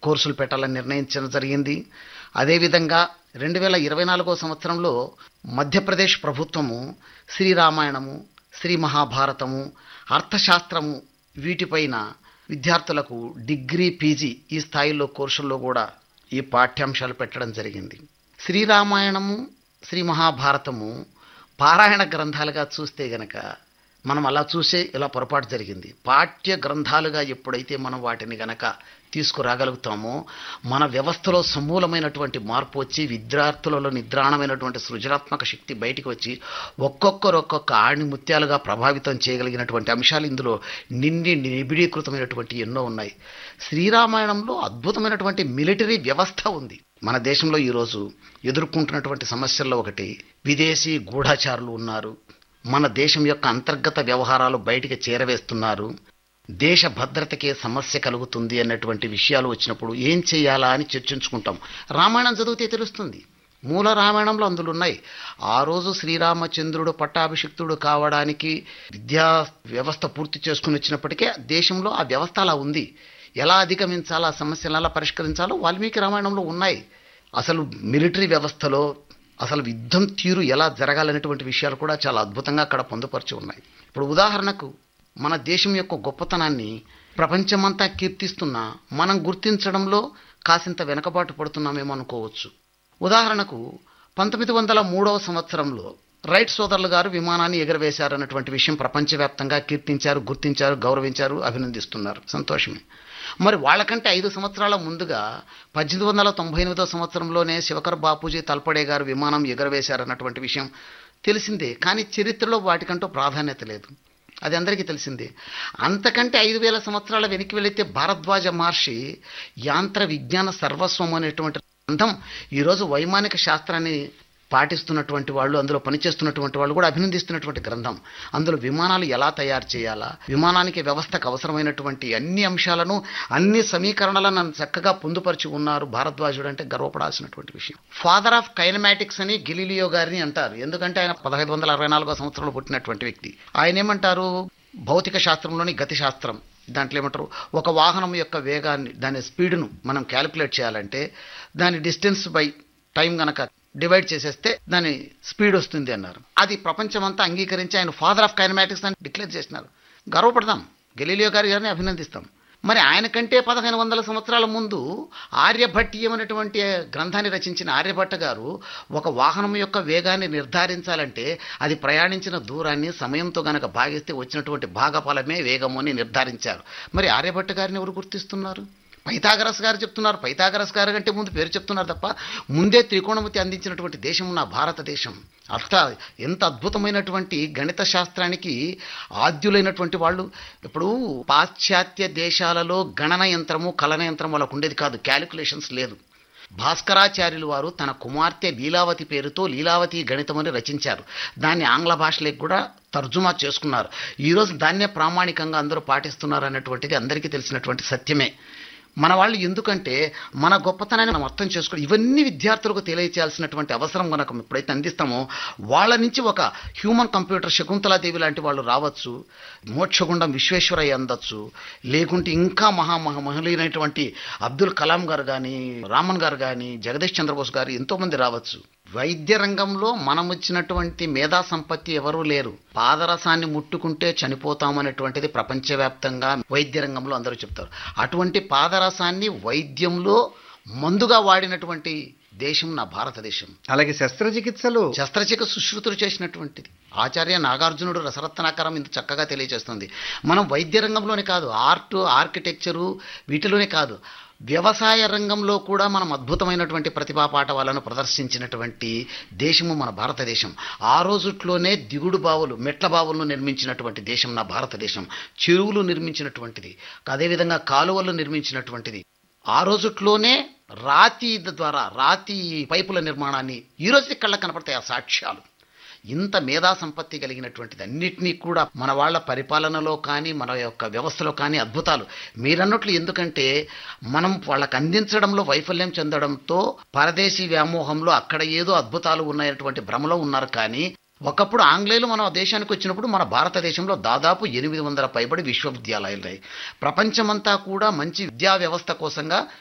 కోర్సులు పెట్టాలని నిర్ణయించడం జరిగింది అదేవిధంగా రెండు వేల ఇరవై నాలుగో సంవత్సరంలో మధ్యప్రదేశ్ ప్రభుత్వము శ్రీరామాయణము శ్రీ మహాభారతము అర్థశాస్త్రము వీటిపైన విద్యార్థులకు డిగ్రీ పీజీ ఈ స్థాయిలో కోర్సుల్లో కూడా ఈ పాఠ్యాంశాలు పెట్టడం జరిగింది శ్రీరామాయణము శ్రీ మహాభారతము పారాయణ గ్రంథాలుగా చూస్తే గనక మనం అలా చూసే ఇలా పొరపాటు జరిగింది పాఠ్య గ్రంథాలుగా ఎప్పుడైతే మనం వాటిని గనక తీసుకురాగలుగుతామో మన వ్యవస్థలో సమూలమైనటువంటి మార్పు వచ్చి విద్యార్థులలో నిద్రాణమైనటువంటి సృజనాత్మక శక్తి బయటికి వచ్చి ఒక్కొక్కరు ఒక్కొక్క ఆణి ముత్యాలుగా ప్రభావితం చేయగలిగినటువంటి అంశాలు ఇందులో నిండి నిబిడీకృతమైనటువంటి ఎన్నో ఉన్నాయి శ్రీరామాయణంలో అద్భుతమైనటువంటి మిలిటరీ వ్యవస్థ ఉంది మన దేశంలో ఈరోజు ఎదుర్కొంటున్నటువంటి సమస్యల్లో ఒకటి విదేశీ గూఢాచారులు ఉన్నారు మన దేశం యొక్క అంతర్గత వ్యవహారాలు బయటికి చేరవేస్తున్నారు దేశ భద్రతకే సమస్య కలుగుతుంది అన్నటువంటి విషయాలు వచ్చినప్పుడు ఏం చేయాలా అని చర్చించుకుంటాం రామాయణం చదివితే తెలుస్తుంది మూల రామాయణంలో అందులో ఉన్నాయి ఆ రోజు శ్రీరామచంద్రుడు పట్టాభిషిక్తుడు కావడానికి విద్యా వ్యవస్థ పూర్తి చేసుకుని వచ్చినప్పటికే దేశంలో ఆ వ్యవస్థ అలా ఉంది ఎలా అధిగమించాలో ఆ సమస్యలను ఎలా పరిష్కరించాలో వాల్మీకి రామాయణంలో ఉన్నాయి అసలు మిలిటరీ వ్యవస్థలో అసలు యుద్ధం తీరు ఎలా జరగాలనేటువంటి విషయాలు కూడా చాలా అద్భుతంగా అక్కడ పొందుపరిచి ఉన్నాయి ఇప్పుడు ఉదాహరణకు మన దేశం యొక్క గొప్పతనాన్ని ప్రపంచమంతా కీర్తిస్తున్న మనం గుర్తించడంలో కాసింత వెనకబాటు పడుతున్నామేమో అనుకోవచ్చు ఉదాహరణకు పంతొమ్మిది వందల మూడవ సంవత్సరంలో రైట్ సోదరులు గారు విమానాన్ని ఎగరవేశారన్నటువంటి విషయం ప్రపంచవ్యాప్తంగా కీర్తించారు గుర్తించారు గౌరవించారు అభినందిస్తున్నారు సంతోషమే మరి వాళ్ళకంటే ఐదు సంవత్సరాల ముందుగా పద్దెనిమిది వందల తొంభై ఎనిమిదో సంవత్సరంలోనే శివకర్ బాపూజీ తల్పడే గారు విమానం ఎగరవేశారన్నటువంటి విషయం తెలిసిందే కానీ చరిత్రలో వాటికంటూ ప్రాధాన్యత లేదు అది అందరికీ తెలిసిందే అంతకంటే ఐదు వేల సంవత్సరాల వెనక్కి వెళితే భారద్వాజ మహర్షి యాంత్ర విజ్ఞాన సర్వస్వం అనేటువంటి గ్రంథం ఈరోజు వైమానిక శాస్త్రాన్ని పాటిస్తున్నటువంటి వాళ్ళు అందులో పనిచేస్తున్నటువంటి వాళ్ళు కూడా అభినందిస్తున్నటువంటి గ్రంథం అందులో విమానాలు ఎలా తయారు చేయాలా విమానానికి వ్యవస్థకు అవసరమైనటువంటి అన్ని అంశాలను అన్ని సమీకరణలను చక్కగా పొందుపరిచి ఉన్నారు భారద్వాజుడు అంటే గర్వపడాల్సినటువంటి విషయం ఫాదర్ ఆఫ్ కైనమాటిక్స్ అని గిలీలియో గారిని అంటారు ఎందుకంటే ఆయన పదహైదు వందల అరవై నాలుగో సంవత్సరంలో పుట్టినటువంటి వ్యక్తి ఆయన ఏమంటారు భౌతిక శాస్త్రంలోని గతి శాస్త్రం దాంట్లో ఏమంటారు ఒక వాహనం యొక్క వేగాన్ని దాని స్పీడ్ను మనం క్యాలిక్యులేట్ చేయాలంటే దాని డిస్టెన్స్ బై టైం గనక డివైడ్ చేసేస్తే దాని స్పీడ్ వస్తుంది అన్నారు అది ప్రపంచమంతా అంగీకరించి ఆయన ఫాదర్ ఆఫ్ కైనమాటిక్స్ అని డిక్లేర్ చేసినారు గర్వపడదాం గెలీలియో గారి గారిని అభినందిస్తాం మరి ఆయన కంటే పదహైదు వందల సంవత్సరాల ముందు ఆర్యభట్టీయం అనేటువంటి గ్రంథాన్ని రచించిన ఆర్యభట్ట గారు ఒక వాహనం యొక్క వేగాన్ని నిర్ధారించాలంటే అది ప్రయాణించిన దూరాన్ని సమయంతో గనక భాగిస్తే వచ్చినటువంటి భాగఫలమే వేగము అని నిర్ధారించారు మరి ఆర్యభట్ట గారిని ఎవరు గుర్తిస్తున్నారు పైథాగరస్ గారు చెప్తున్నారు పైథాగరస్ గారు కంటే ముందు పేరు చెప్తున్నారు తప్ప ముందే త్రికోణమతి అందించినటువంటి దేశం నా భారతదేశం అర్థ ఎంత అద్భుతమైనటువంటి గణిత శాస్త్రానికి ఆద్యులైనటువంటి వాళ్ళు ఇప్పుడు పాశ్చాత్య దేశాలలో గణన యంత్రము కలన యంత్రం వాళ్ళకు ఉండేది కాదు క్యాలిక్యులేషన్స్ లేదు భాస్కరాచార్యులు వారు తన కుమార్తె లీలావతి పేరుతో లీలావతి గణితమని రచించారు దాన్ని ఆంగ్ల భాషలోకి కూడా తర్జుమా చేసుకున్నారు ఈరోజు దాన్నే ప్రామాణికంగా అందరూ పాటిస్తున్నారు అన్నటువంటిది అందరికీ తెలిసినటువంటి సత్యమే మన వాళ్ళు ఎందుకంటే మన గొప్పతనాన్ని మనం అర్థం చేసుకోవాలి ఇవన్నీ విద్యార్థులకు తెలియచేయాల్సినటువంటి అవసరం కనుక ఎప్పుడైతే అందిస్తామో వాళ్ళ నుంచి ఒక హ్యూమన్ కంప్యూటర్ శకుంతలాదేవి లాంటి వాళ్ళు రావచ్చు మోక్షగుండం విశ్వేశ్వరయ్య అందొచ్చు లేకుంటే ఇంకా మహామహ మహులైనటువంటి అబ్దుల్ కలాం గారు కానీ రామన్ గారు కానీ జగదీష్ చంద్రబోస్ గారు ఎంతోమంది రావచ్చు వైద్య రంగంలో మనం వచ్చినటువంటి మేధా సంపత్తి ఎవరూ లేరు పాదరసాన్ని ముట్టుకుంటే చనిపోతామనేటువంటిది ప్రపంచవ్యాప్తంగా వైద్య రంగంలో అందరూ చెప్తారు అటువంటి పాదరసాన్ని వైద్యంలో మందుగా వాడినటువంటి దేశం నా భారతదేశం అలాగే శస్త్రచికిత్సలు శస్త్రచికిత్స సుశ్రుతులు చేసినటువంటిది ఆచార్య నాగార్జునుడు రసరత్నాకరం ఇంత చక్కగా తెలియజేస్తుంది మనం వైద్య రంగంలోనే కాదు ఆర్ట్ ఆర్కిటెక్చరు వీటిలోనే కాదు వ్యవసాయ రంగంలో కూడా మనం అద్భుతమైనటువంటి ప్రతిభా పాఠవాలను ప్రదర్శించినటువంటి దేశము మన భారతదేశం ఆ రోజుట్లోనే దిగుడు బావులు మెట్ల బావులను నిర్మించినటువంటి దేశం నా భారతదేశం చెరువులు నిర్మించినటువంటిది అదేవిధంగా కాలువలు నిర్మించినటువంటిది ఆ రోజుట్లోనే రాతి ద్వారా రాతి పైపుల నిర్మాణాన్ని ఈ రోజు కళ్ళ కనపడతాయి ఆ సాక్ష్యాలు ఇంత మేధా సంపత్తి కలిగినటువంటిది అన్నిటినీ కూడా మన వాళ్ళ పరిపాలనలో కానీ మన యొక్క వ్యవస్థలో కానీ అద్భుతాలు మీరన్నట్లు ఎందుకంటే మనం వాళ్ళకి అందించడంలో వైఫల్యం చెందడంతో పరదేశీ వ్యామోహంలో అక్కడ ఏదో అద్భుతాలు ఉన్నాయటువంటి భ్రమలో ఉన్నారు కానీ ఒకప్పుడు ఆంగ్లేయులు మన దేశానికి వచ్చినప్పుడు మన భారతదేశంలో దాదాపు ఎనిమిది వందల పైబడి విశ్వవిద్యాలయాలు ఉన్నాయి ప్రపంచమంతా కూడా మంచి విద్యా వ్యవస్థ కోసంగా